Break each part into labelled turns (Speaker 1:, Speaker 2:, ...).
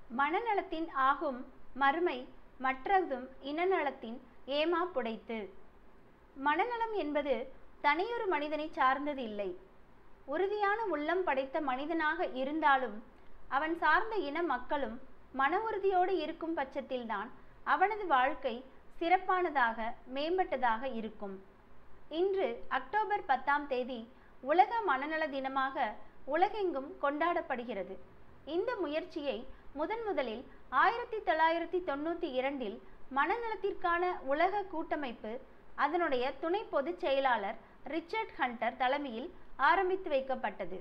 Speaker 1: மனநலத்தின் ஆகும் மறுமை மற்றதும் இனநலத்தின் ஏமா புடைத்து மனநலம் என்பது தனியொரு மனிதனை சார்ந்தது இல்லை உறுதியான உள்ளம் படைத்த மனிதனாக இருந்தாலும் அவன் சார்ந்த இன மக்களும் மன உறுதியோடு இருக்கும் பட்சத்தில்தான் அவனது வாழ்க்கை சிறப்பானதாக மேம்பட்டதாக இருக்கும் இன்று அக்டோபர் பத்தாம் தேதி உலக மனநல தினமாக உலகெங்கும் கொண்டாடப்படுகிறது இந்த முயற்சியை முதன் முதலில் ஆயிரத்தி தொள்ளாயிரத்தி தொண்ணூற்றி இரண்டில் மனநலத்திற்கான உலக கூட்டமைப்பு அதனுடைய துணை பொதுச் செயலாளர் ரிச்சர்ட் ஹண்டர் தலைமையில் ஆரம்பித்து வைக்கப்பட்டது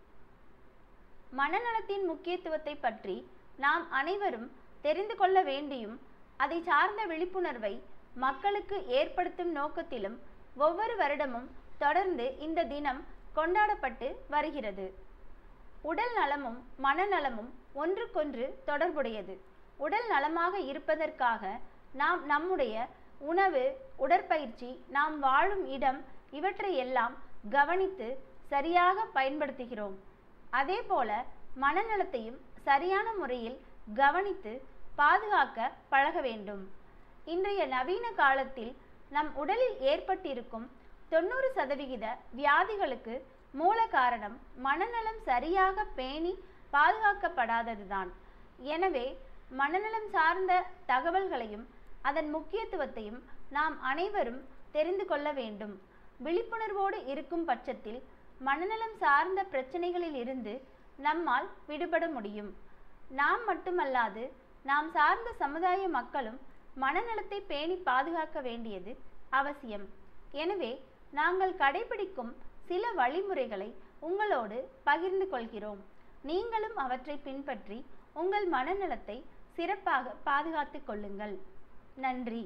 Speaker 1: மனநலத்தின் முக்கியத்துவத்தை பற்றி நாம் அனைவரும் தெரிந்து கொள்ள வேண்டியும் அதை சார்ந்த விழிப்புணர்வை மக்களுக்கு ஏற்படுத்தும் நோக்கத்திலும் ஒவ்வொரு வருடமும் தொடர்ந்து இந்த தினம் கொண்டாடப்பட்டு வருகிறது உடல் நலமும் மனநலமும் ஒன்றுக்கொன்று தொடர்புடையது உடல் நலமாக இருப்பதற்காக நாம் நம்முடைய உணவு உடற்பயிற்சி நாம் வாழும் இடம் இவற்றையெல்லாம் கவனித்து சரியாக பயன்படுத்துகிறோம் அதே போல மனநலத்தையும் சரியான முறையில் கவனித்து பாதுகாக்க பழக வேண்டும் இன்றைய நவீன காலத்தில் நம் உடலில் ஏற்பட்டிருக்கும் தொண்ணூறு சதவிகித வியாதிகளுக்கு மூல காரணம் மனநலம் சரியாக பேணி பாதுகாக்கப்படாததுதான் எனவே மனநலம் சார்ந்த தகவல்களையும் அதன் முக்கியத்துவத்தையும் நாம் அனைவரும் தெரிந்து கொள்ள வேண்டும் விழிப்புணர்வோடு இருக்கும் பட்சத்தில் மனநலம் சார்ந்த பிரச்சனைகளில் இருந்து நம்மால் விடுபட முடியும் நாம் மட்டுமல்லாது நாம் சார்ந்த சமுதாய மக்களும் மனநலத்தை பேணி பாதுகாக்க வேண்டியது அவசியம் எனவே நாங்கள் கடைபிடிக்கும் சில வழிமுறைகளை உங்களோடு பகிர்ந்து கொள்கிறோம் நீங்களும் அவற்றை பின்பற்றி உங்கள் மனநலத்தை சிறப்பாக பாதுகாத்துக் கொள்ளுங்கள் நன்றி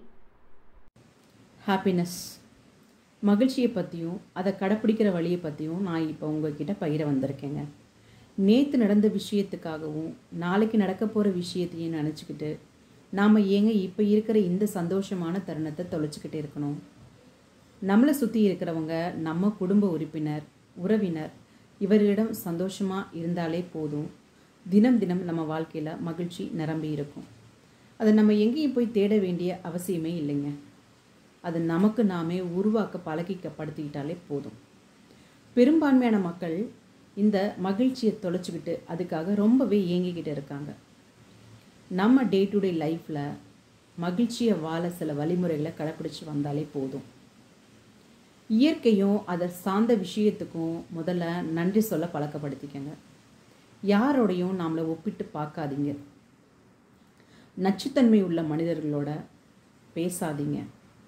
Speaker 2: ஹாப்பினஸ் மகிழ்ச்சியை பற்றியும் அதை கடைப்பிடிக்கிற வழியை பற்றியும் நான் இப்போ உங்ககிட்ட பகிர வந்திருக்கேங்க நேற்று நடந்த விஷயத்துக்காகவும் நாளைக்கு நடக்க போகிற விஷயத்தையும் நினச்சிக்கிட்டு நாம் ஏங்க இப்போ இருக்கிற இந்த சந்தோஷமான தருணத்தை தொலைச்சிக்கிட்டு இருக்கணும் நம்மளை சுற்றி இருக்கிறவங்க நம்ம குடும்ப உறுப்பினர் உறவினர் இவர்களிடம் சந்தோஷமாக இருந்தாலே போதும் தினம் தினம் நம்ம வாழ்க்கையில் மகிழ்ச்சி நிரம்பி இருக்கும் அதை நம்ம எங்கேயும் போய் தேட வேண்டிய அவசியமே இல்லைங்க அது நமக்கு நாமே உருவாக்க பழகிக்கப்படுத்திக்கிட்டாலே போதும் பெரும்பான்மையான மக்கள் இந்த மகிழ்ச்சியை தொலைச்சிக்கிட்டு அதுக்காக ரொம்பவே ஏங்கிக்கிட்டு இருக்காங்க நம்ம டே டு டே லைஃப்பில் மகிழ்ச்சியை வாழ சில வழிமுறைகளை கடைப்பிடிச்சு வந்தாலே போதும் இயற்கையும் அதை சார்ந்த விஷயத்துக்கும் முதல்ல நன்றி சொல்ல பழக்கப்படுத்திக்கங்க யாரோடையும் நம்மளை ஒப்பிட்டு பார்க்காதீங்க நச்சுத்தன்மை உள்ள மனிதர்களோட பேசாதீங்க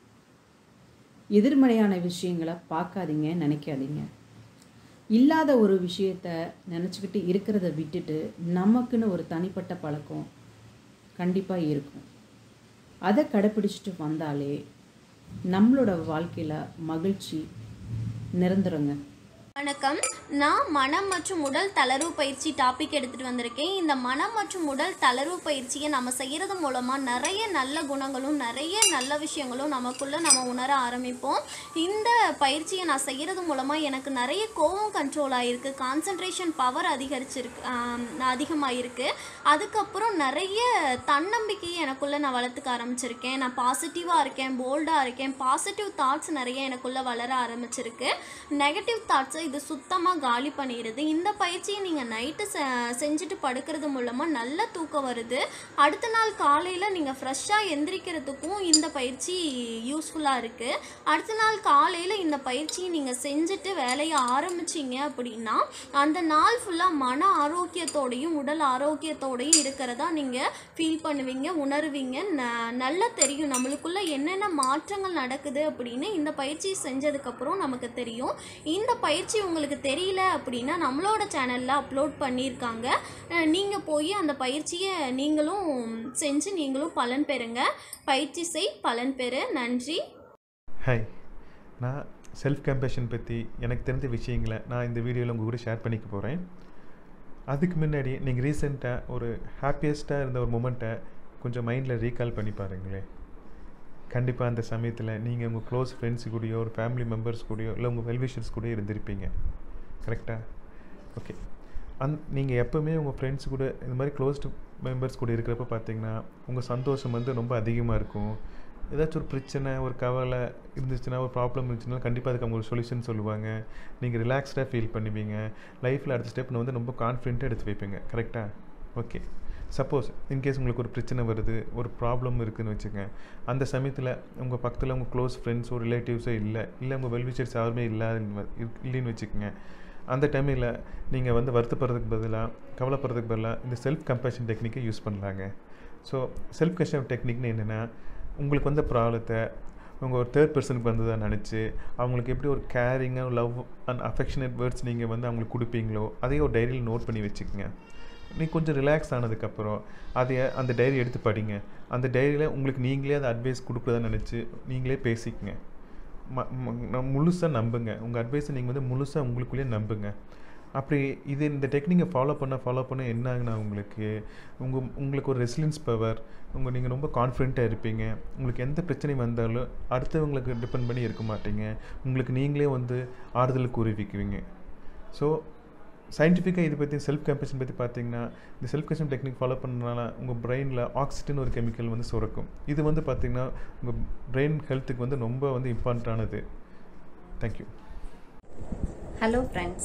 Speaker 2: எதிர்மறையான விஷயங்களை பார்க்காதீங்க நினைக்காதீங்க இல்லாத ஒரு விஷயத்த நினச்சிக்கிட்டு இருக்கிறத விட்டுட்டு நமக்குன்னு ஒரு தனிப்பட்ட பழக்கம் கண்டிப்பாக இருக்கும் அதை கடைப்பிடிச்சிட்டு வந்தாலே நம்மளோட வாழ்க்கையில் மகிழ்ச்சி நிரந்தரங்க
Speaker 3: வணக்கம் நான் மனம் மற்றும் உடல் தளர்வு பயிற்சி டாபிக் எடுத்துகிட்டு வந்திருக்கேன் இந்த மனம் மற்றும் உடல் தளர்வு பயிற்சியை நம்ம செய்கிறது மூலமாக நிறைய நல்ல குணங்களும் நிறைய நல்ல விஷயங்களும் நமக்குள்ளே நம்ம உணர ஆரம்பிப்போம் இந்த பயிற்சியை நான் செய்கிறது மூலமாக எனக்கு நிறைய கோவம் கண்ட்ரோல் ஆகிருக்கு கான்சன்ட்ரேஷன் பவர் அதிகரிச்சிருக்கு அதிகமாகிருக்கு அதுக்கப்புறம் நிறைய தன்னம்பிக்கையை எனக்குள்ளே நான் வளர்த்துக்க ஆரம்பிச்சிருக்கேன் நான் பாசிட்டிவாக இருக்கேன் போல்டாக இருக்கேன் பாசிட்டிவ் தாட்ஸ் நிறைய எனக்குள்ளே வளர ஆரம்பிச்சிருக்கு நெகட்டிவ் தாட்ஸை இது சுத்தமாக காலி பண்ணிடுது இந்த பயிற்சியை நீங்கள் நைட்டு செ செஞ்சுட்டு படுக்கிறது மூலமாக நல்ல தூக்கம் வருது அடுத்த நாள் காலையில் நீங்கள் ஃப்ரெஷ்ஷாக எந்திரிக்கிறதுக்கும் இந்த பயிற்சி யூஸ்ஃபுல்லாக இருக்குது அடுத்த நாள் காலையில் இந்த பயிற்சியை நீங்கள் செஞ்சுட்டு வேலையை ஆரம்பிச்சிங்க அப்படின்னா அந்த நாள் ஃபுல்லாக மன ஆரோக்கியத்தோடையும் உடல் ஆரோக்கியத்தோடையும் இருக்கிறதா நீங்கள் ஃபீல் பண்ணுவீங்க உணருவீங்க ந நல்லா தெரியும் நம்மளுக்குள்ள என்னென்ன மாற்றங்கள் நடக்குது அப்படின்னு இந்த பயிற்சி செஞ்சதுக்கப்புறம் நமக்கு தெரியும் இந்த பயிற்சி உங்களுக்கு தெரியல அப்படின்னா நம்மளோட சேனலில் அப்லோட் பண்ணியிருக்காங்க நீங்கள் போய் அந்த பயிற்சியை நீங்களும் செஞ்சு நீங்களும் பலன் பெறுங்க பயிற்சி செய் பலன் பெறு நன்றி
Speaker 4: ஹாய் நான் செல்ஃப் கம்பேஷன் பற்றி எனக்கு தெரிஞ்ச விஷயங்களை நான் இந்த வீடியோவில் உங்கள் கூட ஷேர் பண்ணிக்க போகிறேன் அதுக்கு முன்னாடி நீங்கள் ரீசெண்டாக ஒரு ஹாப்பியஸ்ட்டாக இருந்த ஒரு மூமெண்ட்டை கொஞ்சம் மைண்டில் ரீகால் பண்ணி பாருங்களேன் கண்டிப்பாக அந்த சமயத்தில் நீங்கள் உங்கள் க்ளோஸ் ஃப்ரெண்ட்ஸ் கூடயோ ஒரு ஃபேமிலி மெம்பர்ஸ் கூடயோ இல்லை உங்கள் வெல்விஷர்ஸ் கூடயோ இருந்திருப்பீங்க கரெக்டாக ஓகே அந் நீங்கள் எப்போவுமே உங்கள் ஃப்ரெண்ட்ஸ் கூட இந்த மாதிரி க்ளோஸ்டு மெம்பர்ஸ் கூட இருக்கிறப்ப பார்த்தீங்கன்னா உங்கள் சந்தோஷம் வந்து ரொம்ப அதிகமாக இருக்கும் ஏதாச்சும் ஒரு பிரச்சனை ஒரு கவலை இருந்துச்சுன்னா ஒரு ப்ராப்ளம் இருந்துச்சுன்னா கண்டிப்பாக அதுக்கு அவங்க ஒரு சொல்யூஷன் சொல்லுவாங்க நீங்கள் ரிலாக்ஸ்டாக ஃபீல் பண்ணுவீங்க லைஃப்பில் அடுத்த ஸ்டெப் வந்து ரொம்ப கான்ஃபிடென்ட்டாக எடுத்து வைப்பீங்க கரெக்டாக ஓகே சப்போஸ் இன்கேஸ் உங்களுக்கு ஒரு பிரச்சனை வருது ஒரு ப்ராப்ளம் இருக்குதுன்னு வச்சுங்க அந்த சமயத்தில் உங்கள் பக்கத்தில் உங்கள் க்ளோஸ் ஃப்ரெண்ட்ஸோ ரிலேட்டிவ்ஸோ இல்லை இல்லை உங்கள் வெல்விஷர்ஸ் யாருமே இல்லாத இல்லைன்னு வச்சுக்கோங்க அந்த டைமில் நீங்கள் வந்து வருத்தப்படுறதுக்கு பதிலாக கவலைப்படுறதுக்கு பதிலாக இந்த செல்ஃப் கம்பேஷன் டெக்னிக்கை யூஸ் பண்ணலாங்க ஸோ செல்ஃப் கம்பேஷன் டெக்னிக்னு என்னென்னா உங்களுக்கு வந்த ப்ராப்ளத்தை உங்கள் ஒரு தேர்ட் பர்சனுக்கு வந்ததாக நினச்சி அவங்களுக்கு எப்படி ஒரு கேரிங்காக லவ் அண்ட் அஃபெக்ஷனேட் வேர்ட்ஸ் நீங்கள் வந்து அவங்களுக்கு கொடுப்பீங்களோ அதையும் ஒரு டைரியில் நோட் பண்ணி வச்சுக்கோங்க நீ கொஞ்சம் ரிலாக்ஸ் ஆனதுக்கப்புறம் அதை அந்த டைரி எடுத்து படிங்க அந்த டைரியில் உங்களுக்கு நீங்களே அதை அட்வைஸ் கொடுக்குறதா நினச்சி நீங்களே பேசிக்கங்க ம ம முழுசாக நம்புங்க உங்கள் அட்வைஸை நீங்கள் வந்து முழுசாக உங்களுக்குள்ளேயே நம்புங்க அப்படி இது இந்த டெக்னிக்கை ஃபாலோ பண்ண ஃபாலோ பண்ண என்ன ஆகுனா உங்களுக்கு உங்கள் உங்களுக்கு ஒரு ரெசிலியன்ஸ் பவர் உங்கள் நீங்கள் ரொம்ப கான்ஃபிடென்ட்டாக இருப்பீங்க உங்களுக்கு எந்த பிரச்சனை வந்தாலும் அடுத்தவங்களுக்கு டிபெண்ட் பண்ணி இருக்க மாட்டீங்க உங்களுக்கு நீங்களே வந்து ஆறுதல் கூறிவிக்குவீங்க ஸோ சயின்டிஃபிக்காக இதை பற்றி செல்ஃப் கம்பேஷன் பற்றி பார்த்தீங்கன்னா இந்த செல்ஃப் கம்பேஷன் டெக்னிக் ஃபாலோ பண்ணனால உங்கள் பிரெயினில் ஆக்சிஜன் ஒரு கெமிக்கல் வந்து சுரக்கும் இது வந்து பார்த்திங்கன்னா உங்கள் பிரெயின் ஹெல்த்துக்கு வந்து ரொம்ப வந்து இம்பார்ட்டண்டானது தேங்க்யூ
Speaker 5: ஹலோ ஃப்ரெண்ட்ஸ்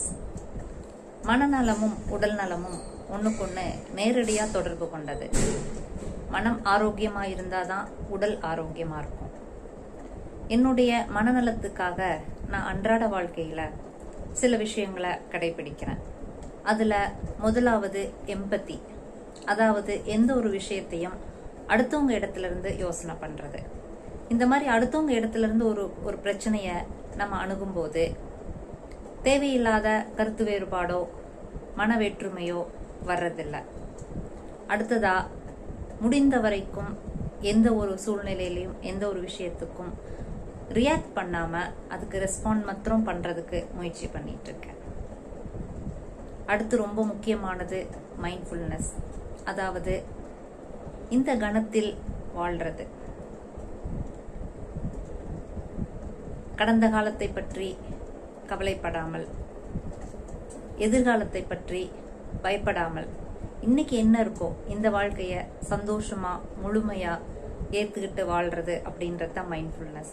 Speaker 5: மனநலமும் உடல் நலமும் ஒன்றுக்கொன்று நேரடியாக தொடர்பு கொண்டது மனம் ஆரோக்கியமாக இருந்தால் தான் உடல் ஆரோக்கியமாக இருக்கும் என்னுடைய மனநலத்துக்காக நான் அன்றாட வாழ்க்கையில் சில விஷயங்களை கடைபிடிக்கிறேன் அதில் முதலாவது எம்பத்தி அதாவது எந்த ஒரு விஷயத்தையும் அடுத்தவங்க இடத்துல இருந்து யோசனை பண்ணுறது இந்த மாதிரி அடுத்தவங்க இடத்துல இருந்து ஒரு ஒரு பிரச்சனையை நம்ம அணுகும்போது தேவையில்லாத கருத்து வேறுபாடோ மன வேற்றுமையோ வர்றதில்லை அடுத்ததா முடிந்த வரைக்கும் எந்த ஒரு சூழ்நிலையிலையும் எந்த ஒரு விஷயத்துக்கும் ரியாக்ட் பண்ணாம அதுக்கு ரெஸ்பாண்ட் மாத்திரம் பண்றதுக்கு முயற்சி பண்ணிட்டு இருக்கேன் அடுத்து ரொம்ப முக்கியமானது மைண்ட்ஃபுல்னஸ் அதாவது இந்த கணத்தில் வாழ்றது கடந்த காலத்தை பற்றி கவலைப்படாமல் எதிர்காலத்தை பற்றி பயப்படாமல் இன்னைக்கு என்ன இருக்கோ இந்த வாழ்க்கைய சந்தோஷமா முழுமையா ஏத்துக்கிட்டு வாழ்றது அப்படின்றது தான் மைண்ட்ஃபுல்னஸ்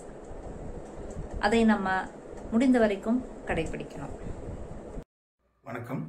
Speaker 5: அதை நம்ம முடிந்த வரைக்கும் கடைபிடிக்கணும்
Speaker 6: வணக்கம்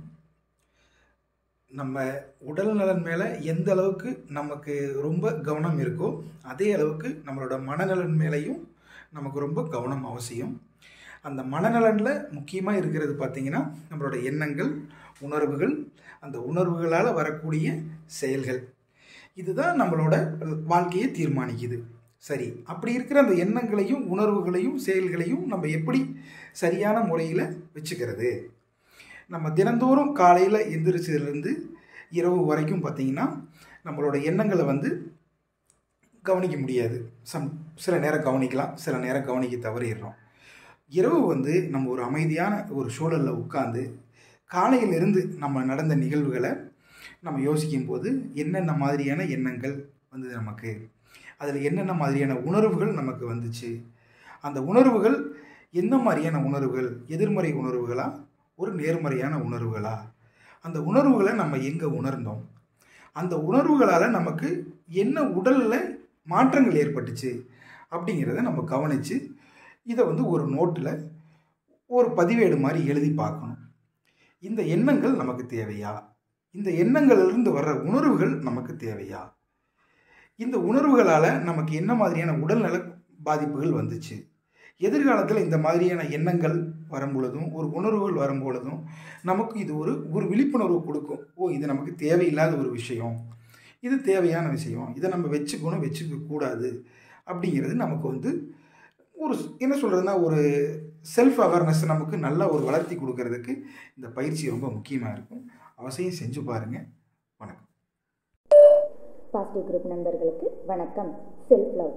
Speaker 6: நம்ம உடல் நலன் மேலே எந்த அளவுக்கு நமக்கு ரொம்ப கவனம் இருக்கோ அதே அளவுக்கு நம்மளோட மனநலன் மேலேயும் நமக்கு ரொம்ப கவனம் அவசியம் அந்த மனநலனில் முக்கியமாக இருக்கிறது பார்த்திங்கன்னா நம்மளோட எண்ணங்கள் உணர்வுகள் அந்த உணர்வுகளால் வரக்கூடிய செயல்கள் இதுதான் நம்மளோட வாழ்க்கையை தீர்மானிக்குது சரி அப்படி இருக்கிற அந்த எண்ணங்களையும் உணர்வுகளையும் செயல்களையும் நம்ம எப்படி சரியான முறையில் வச்சுக்கிறது நம்ம தினந்தோறும் காலையில் எந்திரிச்சதுலேருந்து இரவு வரைக்கும் பார்த்திங்கன்னா நம்மளோட எண்ணங்களை வந்து கவனிக்க முடியாது சம் சில நேரம் கவனிக்கலாம் சில நேரம் கவனிக்க தவறிடுறோம் இரவு வந்து நம்ம ஒரு அமைதியான ஒரு சூழலில் உட்காந்து காலையிலிருந்து நம்ம நடந்த நிகழ்வுகளை நம்ம யோசிக்கும் போது என்னென்ன மாதிரியான எண்ணங்கள் வந்தது நமக்கு அதில் என்னென்ன மாதிரியான உணர்வுகள் நமக்கு வந்துச்சு அந்த உணர்வுகள் எந்த மாதிரியான உணர்வுகள் எதிர்மறை உணர்வுகளா ஒரு நேர்மறையான உணர்வுகளா அந்த உணர்வுகளை நம்ம எங்கே உணர்ந்தோம் அந்த உணர்வுகளால் நமக்கு என்ன உடலில் மாற்றங்கள் ஏற்பட்டுச்சு அப்படிங்கிறத நம்ம கவனித்து இதை வந்து ஒரு நோட்டில் ஒரு பதிவேடு மாதிரி எழுதி பார்க்கணும் இந்த எண்ணங்கள் நமக்கு தேவையா இந்த எண்ணங்களிலிருந்து வர்ற உணர்வுகள் நமக்கு தேவையா இந்த உணர்வுகளால் நமக்கு என்ன மாதிரியான உடல்நல பாதிப்புகள் வந்துச்சு எதிர்காலத்தில் இந்த மாதிரியான எண்ணங்கள் வரும்பொழுதும் ஒரு உணர்வுகள் வரும்பொழுதும் நமக்கு இது ஒரு ஒரு விழிப்புணர்வு கொடுக்கும் ஓ இது நமக்கு தேவையில்லாத ஒரு விஷயம் இது தேவையான விஷயம் இதை நம்ம வச்சுக்கணும் வச்சுக்க கூடாது அப்படிங்கிறது நமக்கு வந்து ஒரு என்ன சொல்கிறதுனா ஒரு செல்ஃப் அவேர்னஸ் நமக்கு நல்ல ஒரு வளர்த்தி கொடுக்கறதுக்கு இந்த பயிற்சி ரொம்ப முக்கியமாக இருக்கும் அவசியம் செஞ்சு பாருங்கள் வணக்கம்
Speaker 7: பாசிட்டிவ் குரூப் நண்பர்களுக்கு வணக்கம் செல்ஃப் லவ்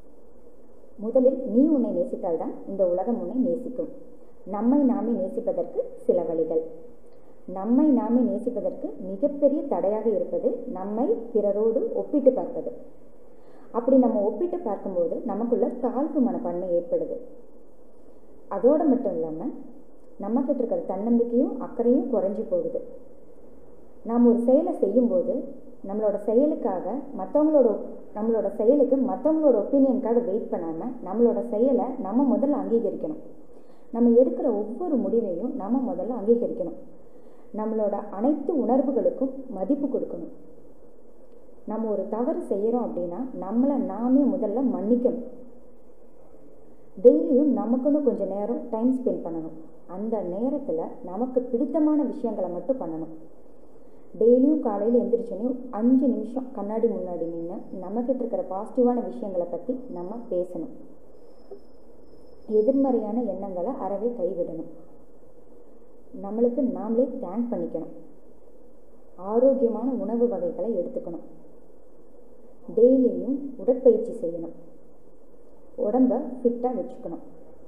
Speaker 7: முதலில் நீ உன்னை நேசித்தால்தான் இந்த உலகம் உன்னை நேசிக்கும் நம்மை நாமே நேசிப்பதற்கு சில வழிகள் நம்மை நாமே நேசிப்பதற்கு மிகப்பெரிய தடையாக இருப்பது நம்மை பிறரோடு ஒப்பிட்டு பார்ப்பது அப்படி நம்ம ஒப்பிட்டு பார்க்கும்போது நமக்குள்ள தாழ்வு மனப்பான்மை ஏற்படுது அதோடு மட்டும் இல்லாமல் நம்மக்கிட்ட இருக்கிற தன்னம்பிக்கையும் அக்கறையும் குறைஞ்சி போகுது நாம் ஒரு செயலை செய்யும்போது நம்மளோட செயலுக்காக மற்றவங்களோட நம்மளோட செயலுக்கு மற்றவங்களோட ஒப்பீனியனுக்காக வெயிட் பண்ணாமல் நம்மளோட செயலை நம்ம முதல்ல அங்கீகரிக்கணும் நம்ம எடுக்கிற ஒவ்வொரு முடிவையும் நம்ம முதல்ல அங்கீகரிக்கணும் நம்மளோட அனைத்து உணர்வுகளுக்கும் மதிப்பு கொடுக்கணும் நம்ம ஒரு தவறு செய்கிறோம் அப்படின்னா நம்மளை நாமே முதல்ல மன்னிக்கணும் டெய்லியும் நமக்குன்னு கொஞ்சம் நேரம் டைம் ஸ்பெண்ட் பண்ணணும் அந்த நேரத்தில் நமக்கு பிடித்தமான விஷயங்களை மட்டும் பண்ணணும் டெய்லியும் காலையில் எந்திரிச்சோனையும் அஞ்சு நிமிஷம் கண்ணாடி முன்னாடி நின்று நம்மக்கிட்ட இருக்கிற பாசிட்டிவான விஷயங்களை பற்றி நம்ம பேசணும் எதிர்மறையான எண்ணங்களை அறவே கைவிடணும் நம்மளுக்கு நாமளே தேங்க் பண்ணிக்கணும் ஆரோக்கியமான உணவு வகைகளை எடுத்துக்கணும் டெய்லியும் உடற்பயிற்சி செய்யணும் உடம்ப ஃபிட்டாக வச்சுக்கணும்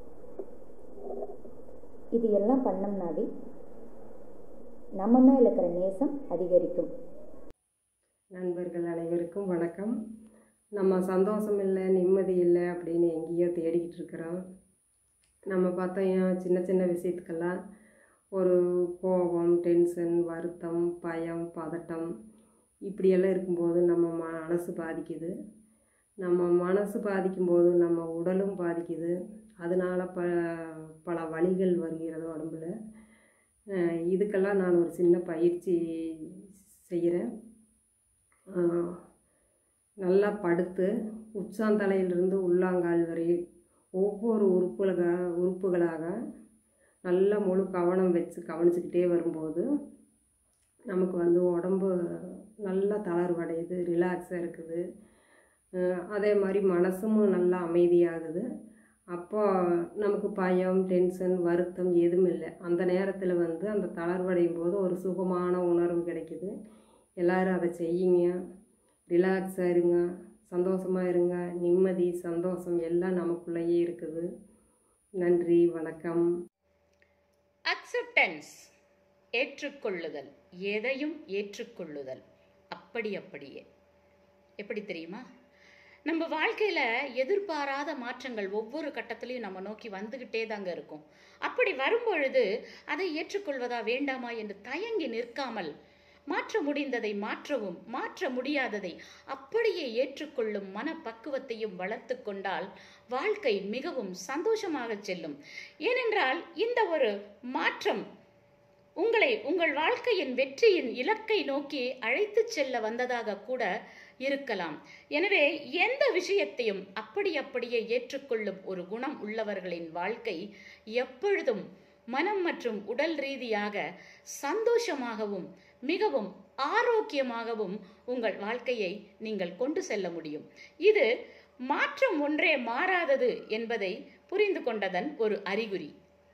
Speaker 7: இது எல்லாம் பண்ணோம்னாவே நம்ம மேல இருக்கிற நேசம் அதிகரிக்கும்
Speaker 8: நண்பர்கள் அனைவருக்கும் வணக்கம் நம்ம சந்தோஷம் இல்லை நிம்மதி இல்லை அப்படின்னு எங்கேயோ தேடிக்கிட்டு இருக்கிறோம் நம்ம பார்த்தோம் சின்ன சின்ன விஷயத்துக்கெல்லாம் ஒரு கோபம் டென்ஷன் வருத்தம் பயம் பதட்டம் இப்படியெல்லாம் இருக்கும்போது நம்ம மனசு பாதிக்குது நம்ம மனசு பாதிக்கும்போது நம்ம உடலும் பாதிக்குது அதனால் ப பல வலிகள் வருகிறது உடம்புல அஹ் இதுக்கெல்லாம் நான் ஒரு சின்ன பயிற்சி செய்கிறேன் அஹ் நல்லா படுத்து உச்சாந்தலையிலிருந்து உள்ளாங்கால் வரை ஒவ்வொரு உறுப்புகளாக உறுப்புகளாக நல்ல முழு கவனம் வச்சு கவனிச்சுக்கிட்டே வரும்போது நமக்கு வந்து உடம்பு நல்லா தளர்வடையுது ரிலாக்ஸாக இருக்குது அஹ் அதே மாதிரி மனசும் நல்லா அமைதியாகுது அப்போ நமக்கு பயம் டென்ஷன் வருத்தம் எதுவும் இல்லை அந்த நேரத்தில் வந்து அந்த தளர்வடையும் போது ஒரு சுகமான உணர்வு கிடைக்குது எல்லாரும் அதை செய்யுங்க ரிலாக்ஸாக இருங்க சந்தோஷமாக இருங்க நிம்மதி சந்தோஷம் எல்லாம் நமக்குள்ளேயே இருக்குது நன்றி வணக்கம்
Speaker 9: அக்செப்டன்ஸ் ஏற்றுக்கொள்ளுதல் எதையும் ஏற்றுக்கொள்ளுதல் அப்படி அப்படியே எப்படி தெரியுமா நம்ம வாழ்க்கையில் எதிர்பாராத மாற்றங்கள் ஒவ்வொரு கட்டத்திலையும் நம்ம நோக்கி வந்துக்கிட்டே தாங்க இருக்கும் அப்படி வரும்பொழுது அதை ஏற்றுக்கொள்வதா வேண்டாமா என்று தயங்கி நிற்காமல் மாற்ற முடிந்ததை மாற்றவும் மாற்ற முடியாததை அப்படியே ஏற்றுக்கொள்ளும் மனப்பக்குவத்தையும் வளர்த்து கொண்டால் வாழ்க்கை மிகவும் சந்தோஷமாக செல்லும் ஏனென்றால் இந்த ஒரு மாற்றம் உங்களை உங்கள் வாழ்க்கையின் வெற்றியின் இலக்கை நோக்கி அழைத்துச் செல்ல வந்ததாக கூட இருக்கலாம் எனவே எந்த விஷயத்தையும் அப்படி அப்படியே ஏற்றுக்கொள்ளும் ஒரு குணம் உள்ளவர்களின் வாழ்க்கை எப்பொழுதும் மனம் மற்றும் உடல் ரீதியாக சந்தோஷமாகவும் மிகவும் ஆரோக்கியமாகவும் உங்கள் வாழ்க்கையை நீங்கள் கொண்டு செல்ல முடியும் இது மாற்றம் ஒன்றே மாறாதது என்பதை புரிந்து கொண்டதன் ஒரு அறிகுறி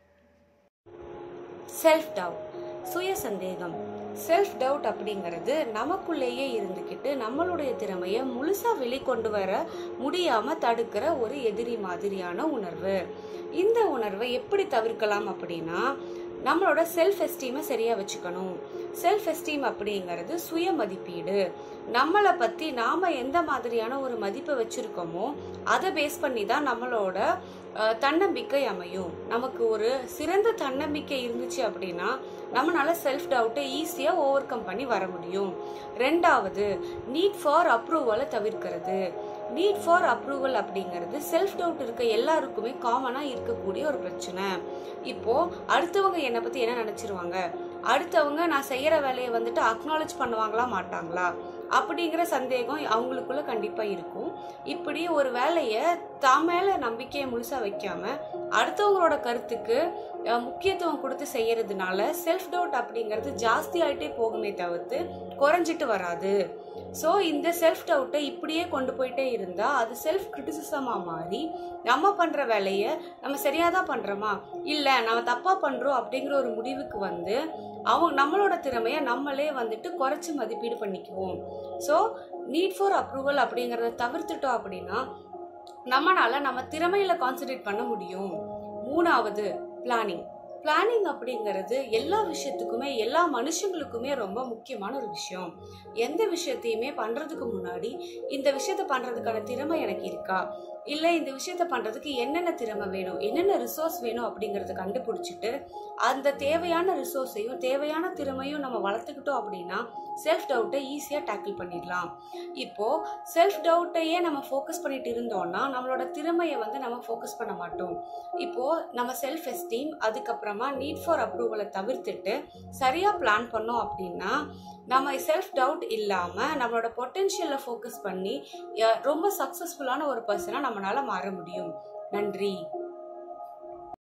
Speaker 10: செல்ஃப் டவுட் சுய சந்தேகம் செல்ஃப் டவுட் அப்படிங்கிறது நமக்குள்ளேயே இருந்துக்கிட்டு நம்மளுடைய திறமையை முழுசா வெளிக்கொண்டு வர முடியாம தடுக்கிற ஒரு எதிரி மாதிரியான உணர்வு இந்த உணர்வை எப்படி தவிர்க்கலாம் அப்படின்னா நம்மளோட செல்ஃப் எஸ்டீமை சரியா வச்சுக்கணும் செல்ஃப் எஸ்டீம் அப்படிங்கிறது சுய மதிப்பீடு நம்மளை பத்தி நாம எந்த மாதிரியான ஒரு மதிப்பை வச்சிருக்கோமோ அதை பேஸ் பண்ணி தான் நம்மளோட அஹ், தன்னம்பிக்கை அமையும் நமக்கு ஒரு சிறந்த தன்னம்பிக்கை இருந்துச்சு அப்படின்னா நம்மளால செல்ஃப் டவுட்டை ஈஸியாக ஓவர் கம் பண்ணி வர முடியும் ரெண்டாவது நீட் ஃபார் அப்ரூவலை தவிர்க்கிறது நீட் ஃபார் அப்ரூவல் அப்படிங்கிறது செல்ஃப் டவுட் இருக்க எல்லாருக்குமே காமனாக இருக்கக்கூடிய ஒரு பிரச்சனை இப்போ அடுத்தவங்க என்னை பற்றி என்ன நினச்சிருவாங்க அடுத்தவங்க நான் செய்கிற வேலையை வந்துட்டு அக்னாலேஜ் பண்ணுவாங்களா மாட்டாங்களா அப்படிங்கிற சந்தேகம் அவங்களுக்குள்ள கண்டிப்பாக இருக்கும் இப்படி ஒரு வேலையை தான் மேலே நம்பிக்கையை முழுசாக வைக்காம அடுத்தவங்களோட கருத்துக்கு அஹ், முக்கியத்துவம் கொடுத்து செய்யறதுனால செல்ஃப் டவுட் அப்படிங்கிறது ஜாஸ்தி ஆயிட்டே போகுமே தவிர்த்து குறைஞ்சிட்டு வராது ஸோ இந்த செல்ஃப் டவுட்டை இப்படியே கொண்டு போயிட்டே இருந்தால் அது செல்ஃப் கிரிட்டிசிசமாக மாறி நம்ம பண்ணுற வேலையை நம்ம சரியாக தான் பண்ணுறோமா இல்லை நம்ம தப்பாக பண்ணுறோம் அப்படிங்கிற ஒரு முடிவுக்கு வந்து அவங்க நம்மளோட திறமையை நம்மளே வந்துட்டு குறைச்சி மதிப்பீடு பண்ணிக்குவோம் ஸோ நீட் ஃபார் அப்ரூவல் அப்படிங்கிறத தவிர்த்துட்டோம் அப்படின்னா நம்மளால நம்ம திறமையில கான்சென்ட்ரேட் பண்ண முடியும் மூணாவது பிளானிங் பிளானிங் அப்படிங்கிறது எல்லா விஷயத்துக்குமே எல்லா மனுஷங்களுக்குமே ரொம்ப முக்கியமான ஒரு விஷயம் எந்த விஷயத்தையுமே பண்றதுக்கு முன்னாடி இந்த விஷயத்த பண்றதுக்கான திறமை எனக்கு இருக்கா இல்லை இந்த விஷயத்த பண்றதுக்கு என்னென்ன திறமை வேணும் என்னென்ன ரிசோர்ஸ் வேணும் அப்படிங்கறத கண்டுபிடிச்சிட்டு அந்த தேவையான ரிசோர்ஸையும் தேவையான திறமையும் நம்ம வளர்த்துக்கிட்டோம் அப்படின்னா செல்ஃப் டவுட்டை ஈஸியாக டேக்கிள் பண்ணிடலாம் இப்போ செல்ஃப் டவுட்டையே நம்ம ஃபோக்கஸ் பண்ணிட்டு இருந்தோம்னா நம்மளோட திறமையை வந்து நம்ம ஃபோக்கஸ் பண்ண மாட்டோம் இப்போ நம்ம செல்ஃப் எஸ்டீம் அதுக்கப்புறமா நீட் ஃபார் அப்ரூவலை தவிர்த்துட்டு சரியாக பிளான் பண்ணோம் அப்படின்னா நம்ம செல்ஃப் டவுட் இல்லாமல் நம்மளோட பொட்டென்ஷியலை ஃபோக்கஸ் பண்ணி அஹ், ரொம்ப சக்ஸஸ்ஃபுல்லான ஒரு பர்சனாக நம்மளால மாற முடியும் நன்றி